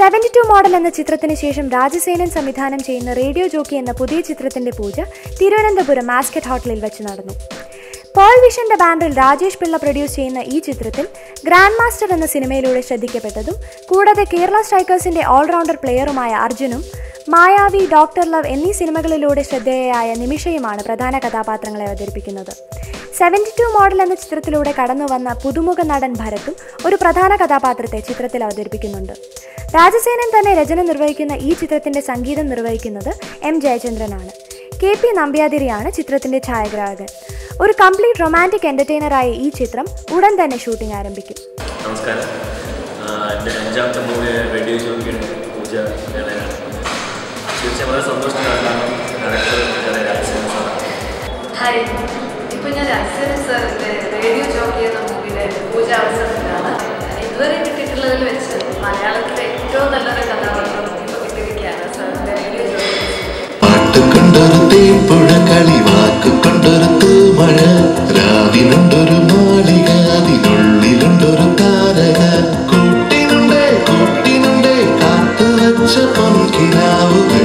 seventy two model എന്ന ചിത്രത്തിന് ശേഷം രാജസേനൻ സംവിധാനം ചെയ്യുന്ന റേഡിയോ ജോക്കി എന്ന പുതിയ ചിത്രത്തിന്റെ പൂജ തിരുവനന്തപുരം മാസ്കറ്റ് ഹോട്ടലിൽ വെച്ച് നടന്നു പോൾ വിഷന്റെ ബാനറിൽ രാജേഷ് പിള്ള പ്രൊഡ്യൂസ് ചെയ്യുന്ന ഈ ചിത്രത്തിൽ ഗ്രാൻഡ് മാസ്റ്റർ എന്ന സിനിമയിലൂടെ ശ്രദ്ധിക്കപ്പെട്ടതും കൂടാതെ കേരള സ്ട്രൈക്കേഴ്സിന്റെ ഓൾറൗണ്ടർ പ്ലെയറുമായ അർജുനും മായാവി ഡോക്ടർ ലവ് എന്നീ സിനിമകളിലൂടെ ശ്രദ്ധേയയായ നിമിഷയുമാണ് പ്രധാന കഥാപാത്രങ്ങളെ അവതരിപ്പിക്കുന്നത് സെവൻറ്റി ടു മോഡൽ എന്ന ചിത്രത്തിലൂടെ കടന്നു വന്ന പുതുമുഖ നടൻ ഭരത്തും ഒരു പ്രധാന കഥാപാത്രത്തെ ചിത്രത്തിൽ അവതരിപ്പിക്കുന്നുണ്ട് രാജസേനൻ തന്നെ രചന നിർവഹിക്കുന്ന ഈ ചിത്രത്തിന്റെ സംഗീതം നിർവഹിക്കുന്നത് എം ജയചന്ദ്രനാണ് കെ പി നമ്പ്യാതിരിയാണ് ചിത്രത്തിന്റെ ഛായാഗ്രാഹകൻ ഒരു കംപ്ലീറ്റ് റൊമാൻറ്റിക് എന്റർടൈനറായ ഈ ചിത്രം ഉടൻ തന്നെ ഷൂട്ടിംഗ് ആരംഭിക്കും നമസ്കാരം ആഹ് എൻ്റെ അഞ്ചാമത്തെ മൂവി റേഡിയോ ഷോയ്ക്കാണ് പൂജ വേളയാണ് തീർച്ചയായും വളരെ സന്തോഷത്തിലാണ് കാരണം ഡയറക്ടർ രാജസേന സാറാണ് ഹായ് ഇപ്പൊ ഞാൻ അക്സരൻ സാറിന്റെ റേഡിയോ ജോക്കി എന്ന മൂവിയുടെ പൂജ അവസരത്തിലാണ് ഇതുവരെ കിട്ടിയിട്ടുള്ളതിൽ വെച്ച് മലയാളത്തിലെ ഏറ്റവും നല്ലൊരു കഥാപാത്രം ഇപ്പൊ കിട്ടിയിരിക്കുകയാണ് സാറിന്റെ റേഡിയോ ജോക്കി പാട്ടുകൊണ്ടൊരു തേപ്പുഴ കളി വാക്കുകൊണ്ടൊരു തൂമഴ രാവിനുണ്ടൊരു മാളിക അതിനുള്ളിലുണ്ടൊരു താരക കൂട്ടിനുണ്ടേ കൂട്ടിനുണ്ടേ കാത്തു വച്ച പൊൻകിനാവുകൾ